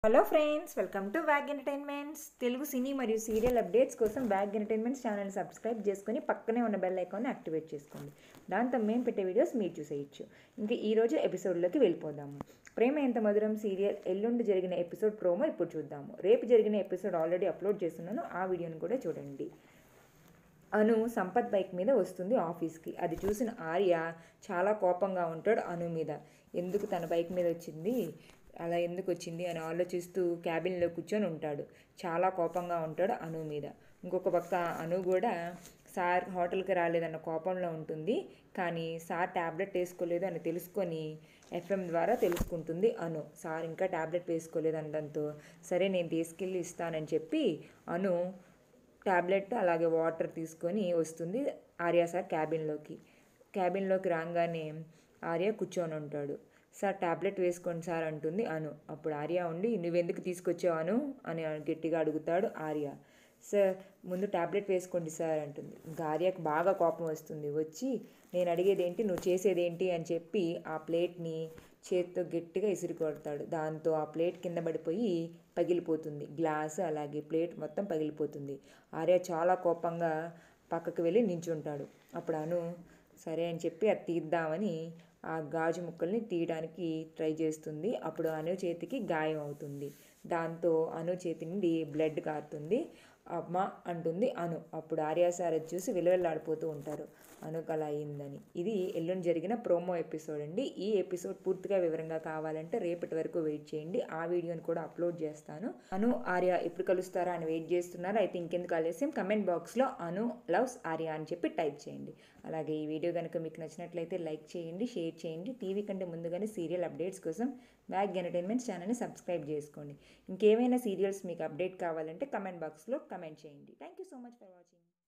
hello friends welcome to Wag entertainments Telugu సినీ మరియు serial updates కోసం వ్యాగ్ ఎంటర్టైన్మెంట్స్ ఛానల్ సబ్స్క్రైబ్ చేసుకొని పక్కనే ఉన్న బెల్ ఐకాన్ని యాక్టివేట్ చేసుకోండి దాంతో మేము పెట్టే వీడియోస్ మీరు చూసేయచ్చు ఇంకా ఈ రోజు ఎపిసోడ్లోకి వెళ్ళిపోదాము ప్రేమ ఎంత మధురం సీరియల్ ఎల్లుండి జరిగిన ఎపిసోడ్ ప్రోమో ఇప్పుడు చూద్దాము రేపు జరిగిన ఎపిసోడ్ ఆల్రెడీ అప్లోడ్ చేస్తున్నాను ఆ వీడియోని కూడా చూడండి అను సంపత్ బైక్ మీద వస్తుంది ఆఫీస్కి అది చూసిన ఆర్య చాలా కోపంగా ఉంటాడు అను మీద ఎందుకు తన బైక్ మీద వచ్చింది అలా ఎందుకు వచ్చింది అని ఆలోచిస్తూ క్యాబిన్లో కూర్చొని ఉంటాడు చాలా కోపంగా ఉంటాడు అను మీద ఇంకొక పక్క అను కూడా సార్ హోటల్కి రాలేదన్న కోపంలో ఉంటుంది కానీ సార్ ట్యాబ్లెట్ వేసుకోలేదు అని తెలుసుకొని ఎఫ్ఎం ద్వారా తెలుసుకుంటుంది అను సార్ ఇంకా ట్యాబ్లెట్ వేసుకోలేదు అనడంతో సరే నేను తీసుకెళ్ళి ఇస్తానని చెప్పి అను ట్యాబ్లెట్ అలాగే వాటర్ తీసుకొని వస్తుంది ఆర్య సార్ క్యాబిన్లోకి క్యాబిన్లోకి రాగానే ఆర్య కూర్చొని ఉంటాడు సార్ ట్యాబ్లెట్ వేసుకోండి సార్ అంటుంది అను అప్పుడు ఆర్య ఉండి నువ్వెందుకు తీసుకొచ్చావు అను అని గట్టిగా అడుగుతాడు ఆర్య సార్ ముందు ట్యాబ్లెట్ వేసుకోండి సార్ అంటుంది ఇంకా ఆర్యకు బాగా కోపం వస్తుంది వచ్చి నేను అడిగేది ఏంటి నువ్వు చేసేది ఏంటి అని చెప్పి ఆ ప్లేట్ని చేత్తో గట్టిగా ఇసిరి కొడతాడు దాంతో ఆ ప్లేట్ కింద పడిపోయి పగిలిపోతుంది గ్లాస్ అలాగే ప్లేట్ మొత్తం పగిలిపోతుంది ఆర్య చాలా కోపంగా పక్కకు వెళ్ళి నించుంటాడు అప్పుడు అను సరే అని చెప్పి అది తీద్దామని ఆ గాజు ముక్కల్ని తీయడానికి ట్రై చేస్తుంది అప్పుడు అను చేతికి గాయం అవుతుంది దాంతో అను చేతి నుండి బ్లడ్ కారుతుంది అమ్మ అంటుంది అను అప్పుడు ఆర్య సార్ అది చూసి విలువెల్లాడిపోతూ ఉంటారు అనుకు అలా అయిందని ఇది ఎల్లుండి జరిగిన ప్రోమో ఎపిసోడ్ అండి ఈ ఎపిసోడ్ పూర్తిగా వివరంగా కావాలంటే రేపటి వరకు వెయిట్ చేయండి ఆ వీడియోని కూడా అప్లోడ్ చేస్తాను అను ఆర్య ఎప్పుడు కలుస్తారా అని వెయిట్ చేస్తున్నారు అయితే ఇంకెందుకు ఆలస్యం కమెంట్ బాక్స్లో అను లవ్స్ ఆర్య అని చెప్పి టైప్ చేయండి అలాగే ఈ వీడియో కనుక మీకు నచ్చినట్లయితే లైక్ చేయండి షేర్ చేయండి టీవీ కంటే ముందుగానే సీరియల్ అప్డేట్స్ కోసం బ్యాగ్ ఎంటర్టైన్మెంట్స్ ఛానల్ని సబ్స్క్రైబ్ చేసుకోండి ఇంకేమైనా సీరియల్స్ మీకు అప్డేట్ కావాలంటే కమెంట్ బాక్స్లో కమెంట్ చేయండి thank you so much for watching